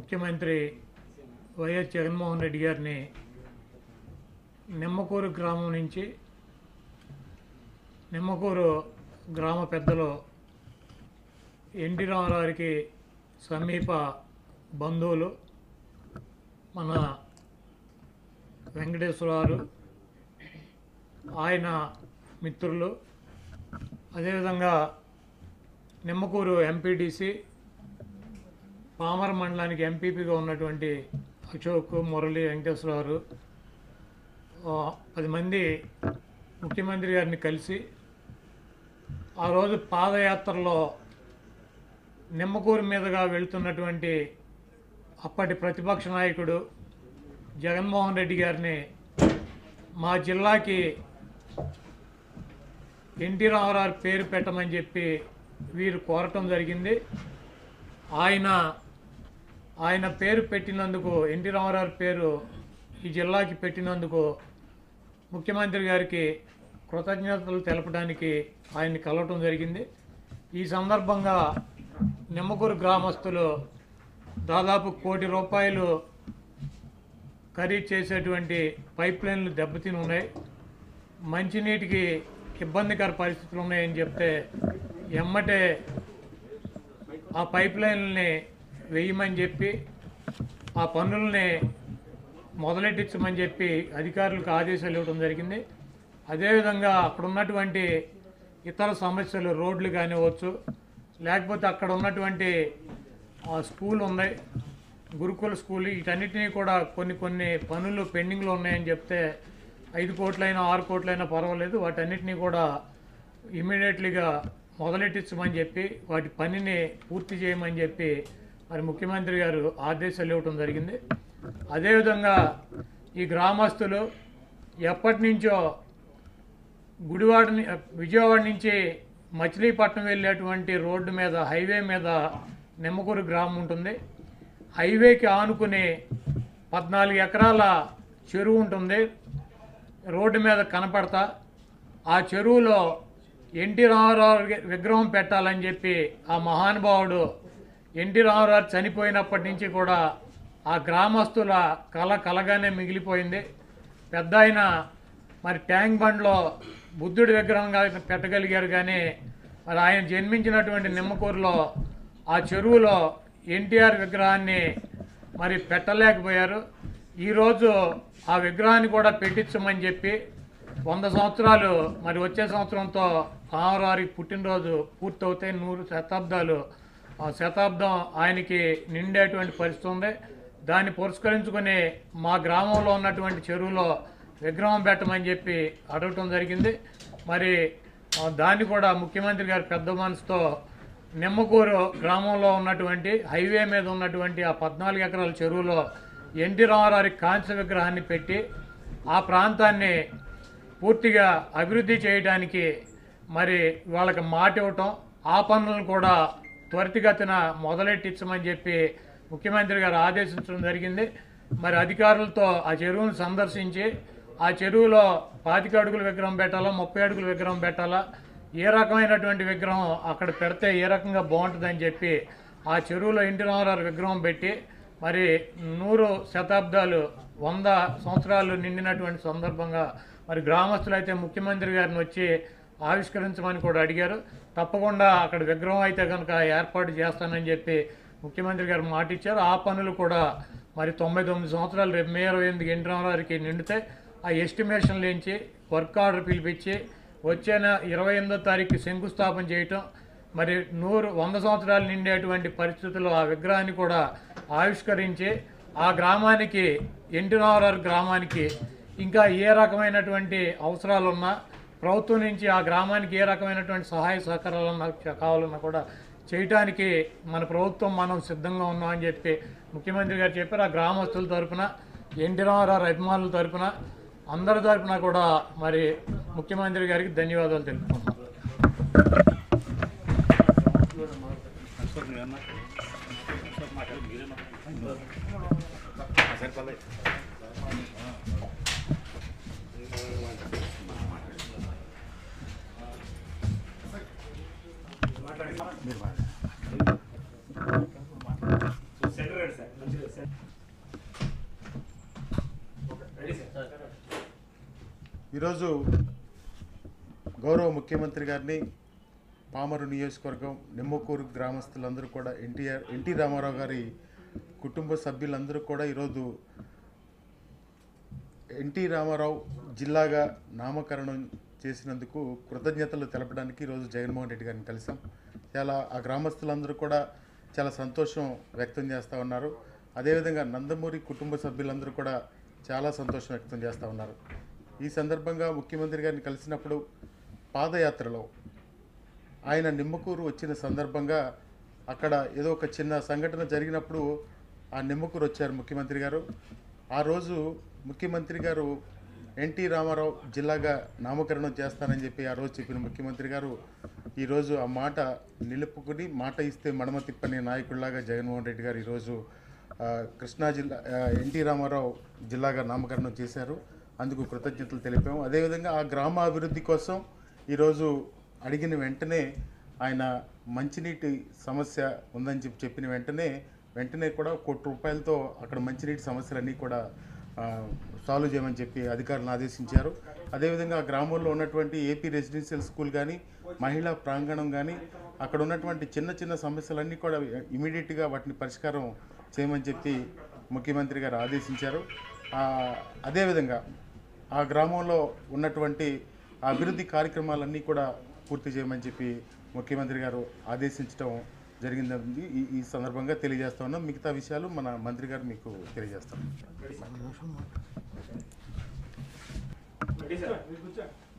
ముఖ్యమంత్రి వైఎస్ జగన్మోహన్ రెడ్డి గారిని నిమ్మకూరు గ్రామం నుంచి నిమ్మకూరు గ్రామ పెద్దలు ఎన్టీ రామారావుకి సమీప బంధువులు మన వెంకటేశ్వరరావు ఆయన మిత్రులు అదేవిధంగా నిమ్మకూరు ఎంపీటీసీ పామర మండలానికి ఎంపీపీగా ఉన్నటువంటి అశోక్ మురళి వెంకటేశ్వరరావు ఆ, పది మంది ముఖ్యమంత్రి గారిని కలిసి ఆ రోజు పాదయాత్రలో నిమ్మకూరు మీదుగా వెళ్తున్నటువంటి అప్పటి ప్రతిపక్ష నాయకుడు జగన్మోహన్ రెడ్డి గారిని మా జిల్లాకి ఎన్టీ రామారావు పేరు పెట్టమని చెప్పి వీరు కోరటం జరిగింది ఆయన ఆయన పేరు పెట్టినందుకు ఎన్టీ రామారావు పేరు ఈ జిల్లాకి పెట్టినందుకు ముఖ్యమంత్రి గారికి కృతజ్ఞతలు తెలపడానికి ఆయన్ని కలవటం జరిగింది ఈ సందర్భంగా నిమ్మకూరు గ్రామస్తులు దాదాపు కోటి రూపాయలు ఖరీదు చేసేటువంటి పైప్ లైన్లు దెబ్బతిని ఉన్నాయి మంచినీటికి ఇబ్బందికర పరిస్థితులు ఉన్నాయని చెప్తే ఎమ్మటే ఆ పైప్ లైన్లని వేయమని చెప్పి ఆ పన్నుల్ని మొదలెట్టించమని చెప్పి అధికారులకు ఆదేశాలు ఇవ్వడం జరిగింది అదేవిధంగా అక్కడ ఉన్నటువంటి ఇతర సమస్యలు రోడ్లు కానివ్వచ్చు లేకపోతే అక్కడ ఉన్నటువంటి ఆ స్కూల్ ఉంది గురుకుల స్కూల్ వీటన్నిటినీ కూడా కొన్ని కొన్ని పనులు పెండింగ్లో ఉన్నాయని చెప్తే ఐదు కోట్లైనా ఆరు కోట్లైనా పర్వాలేదు వాటన్నిటినీ కూడా ఇమీడియట్లీగా మొదలెట్టించమని చెప్పి వాటి పనిని పూర్తి చేయమని చెప్పి మరి ముఖ్యమంత్రి గారు ఆదేశాలు ఇవ్వటం జరిగింది అదేవిధంగా ఈ గ్రామస్తులు ఎప్పటి నుంచో గుడివాడ ని- విజయవాడ నుంచి మచిలీపట్నం వెళ్ళేటువంటి రోడ్డు మీద హైవే మీద నిమ్మకూరు గ్రామం ఉంటుంది హైవేకి ఆనుకుని పద్నాలుగు ఎకరాల చెరువు ఉంటుంది రోడ్డు మీద కనపడతా ఆ చెరువులో ఎన్టీ రామారావు వి- విగ్రహం పెట్టాలని చెప్పి ఆ మహానుభావుడు ఎన్టీ రామారావు చనిపోయినప్పటి నుంచి కూడా ఆ గ్రామస్తుల కళ కలగానే మిగిలిపోయింది పెద్ద ఆయన మరి ట్యాంక్ బండ్లో బుద్ధుడి విగ్రహంగా పెట్టగలిగారు కానీ మరి ఆయన జన్మించినటువంటి నిమ్మకూరులో ఆ చెరువులో ఎన్టీఆర్ విగ్రహాన్ని మరి పెట్టలేకపోయారు ఈరోజు ఆ విగ్రహాన్ని కూడా పెట్టించమని చెప్పి వంద సంవత్సరాలు మరి వచ్చే సంవత్సరంతో రామరారి పుట్టినరోజు పూర్తవుతాయి నూరు శతాబ్దాలు ఆ శతాబ్దం ఆయనకి నిండేటువంటి పరిస్థితి ఉంది దాన్ని పురస్కరించుకొని మా గ్రామంలో ఉన్నటువంటి చెరువులో విగ్రహం పెట్టమని చెప్పి అడగటం జరిగింది మరి ఆ, దాన్ని కూడా ముఖ్యమంత్రి గారి పెద్ద మనసుతో నిమ్మకూరు గ్రామంలో ఉన్నటువంటి హైవే మీద ఉన్నటువంటి ఆ పద్నాలుగు ఎకరాల చెరువులో ఎన్టీ రామారావు కాంస్య విగ్రహాన్ని పెట్టి ఆ ప్రాంతాన్ని పూర్తిగా అభివృద్ధి చేయడానికి మరి వాళ్ళకి మాట ఇవ్వటం ఆ పనులను కూడా త్వరితగతిన మొదలెట్టించమని చెప్పి ముఖ్యమంత్రి గారు ఆదేశించడం జరిగింది మరి అధికారులతో ఆ చెరువును సందర్శించి ఆ చెరువులో పాతిక అడుగుల విగ్రహం పెట్టాలా ముప్పై అడుగుల విగ్రహం పెట్టాలా ఏ రకమైనటువంటి విగ్రహం అక్కడ పెడితే ఏ రకంగా బాగుంటుందని చెప్పి ఆ చెరువులో ఎన్టీ రామారావు విగ్రహం పెట్టి మరి నూరు శతాబ్దాలు వంద సంవత్సరాలు నిండినటువంటి సందర్భంగా మరి గ్రామస్తులు అయితే ముఖ్యమంత్రి గారిని వచ్చి ఆవిష్కరించమని కూడా అడిగారు తప్పకుండా అక్కడ విగ్రహం అయితే కనుక ఏర్పాటు చేస్తానని చెప్పి ముఖ్యమంత్రి గారు మాట ఇచ్చారు ఆ పనులు కూడా మరి తొంభై తొమ్మిది సంవత్సరాలు రేపు మే ఇరవై ఎనిమిది ఎన్టీ రామారావుకి నిండితే ఆ ఎస్టిమేషన్లు ఎంచి వర్క్ ఆర్డర్ పిలిపించి వచ్చే నెల ఇరవై ఎనిమిదో తారీఖు శంకుస్థాపన చేయటం మరి నూరు వంద సంవత్సరాలు నిండేటువంటి పరిస్థితుల్లో ఆ విగ్రహాన్ని కూడా ఆవిష్కరించి ఆ గ్రామానికి ఎన్టీ రామారావు గ్రామానికి ఇంకా ఏ రకమైనటువంటి అవసరాలు ఉన్నా ప్రభుత్వం నుంచి ఆ గ్రామానికి ఏ రకమైనటువంటి సహాయ సహకారాలన్నా కావాలన్నా కూడా చేయటానికి మన ప్రభుత్వం మనం సిద్ధంగా ఉన్నామని చెప్పి ముఖ్యమంత్రి గారు చెప్పారు ఆ గ్రామస్తుల తరపున ఎన్టీ రామారావు అభిమానుల తరపున అందరి తరపున కూడా మరి ముఖ్యమంత్రి గారికి ధన్యవాదాలు తెలుపుతున్నాం సెక్రటరీ సార్ ఈరోజు గౌరవ ముఖ్యమంత్రి గారిని పామరు నియోజకవర్గం నిమ్మకూరు గ్రామస్తులందరూ కూడా ఎన్టీఆర్ ఎన్టీ రామారావు గారి కుటుంబ సభ్యులందరూ కూడా ఈరోజు ఎన్టీ రామారావు జిల్లాగా నామకరణం చేసినందుకు కృతజ్ఞతలు తెలపడానికి ఈరోజు జగన్మోహన్ రెడ్డి గారిని కలిసాం చాలా ఆ గ్రామస్తులందరూ కూడా చాలా సంతోషం వ్యక్తం చేస్తూ ఉన్నారు అదేవిధంగా నందమూరి కుటుంబ సభ్యులందరూ కూడా చాలా సంతోషం వ్యక్తం చేస్తూ ఉన్నారు ఈ సందర్భంగా ముఖ్యమంత్రి గారిని కలిసినప్పుడు పాదయాత్రలో ఆయన నిమ్మకూరు వచ్చిన సందర్భంగా అక్కడ ఏదో ఒక చిన్న సంఘటన జరిగినప్పుడు ఆ నిమ్మకూరు వచ్చారు ముఖ్యమంత్రి గారు ఆ రోజు ముఖ్యమంత్రి గారు ఎన్టీ రామారావు జిల్లాగా నామకరణం చేస్తానని చెప్పి ఆ రోజు చెప్పిన ముఖ్యమంత్రి గారు ఈరోజు ఆ మాట నిలుపుకుని మాట ఇస్తే మడమ తిప్పని నాయకుడిలాగా జగన్మోహన్ రెడ్డి గారు ఈరోజు ఆ, కృష్ణా జిల్లా ఆ, ఎన్టీ రామారావు జిల్లాగా నామకరణం చేశారు అందుకు కృతజ్ఞతలు తెలిపాము అదేవిధంగా ఆ గ్రామ అభివృద్ధి కోసం ఈరోజు అడిగిన వెంటనే ఆయన మంచినీటి సమస్య ఉందని చెప్పి చెప్పిన వెంటనే వెంటనే కూడా కోటి రూపాయలతో అక్కడ మంచినీటి సమస్యలన్నీ కూడా ఆ, సాల్వ్ చేయమని చెప్పి అధికారులను ఆదేశించారు అదేవిధంగా ఆ గ్రామంలో ఉన్నటువంటి ఏపీ రెసిడెన్షియల్ స్కూల్ కానీ మహిళా ప్రాంగణం కానీ అక్కడ ఉన్నటువంటి చిన్న చిన్న సమస్యలన్నీ కూడా ఇమీడియట్గా వాటిని పరిష్కారం చేయమని చెప్పి ముఖ్యమంత్రి గారు ఆదేశించారు ఆ, అదేవిధంగా ఆ గ్రామంలో ఉన్నటువంటి ఆ అభివృద్ధి కార్యక్రమాలన్నీ కూడా పూర్తి చేయమని చెప్పి ముఖ్యమంత్రి గారు ఆదేశించడం జరిగింది ఈ ఈ సందర్భంగా తెలియజేస్తా ఉన్నాం మిగతా విషయాలు మన మంత్రి గారు మీకు తెలియజేస్తాం రెడీ సార్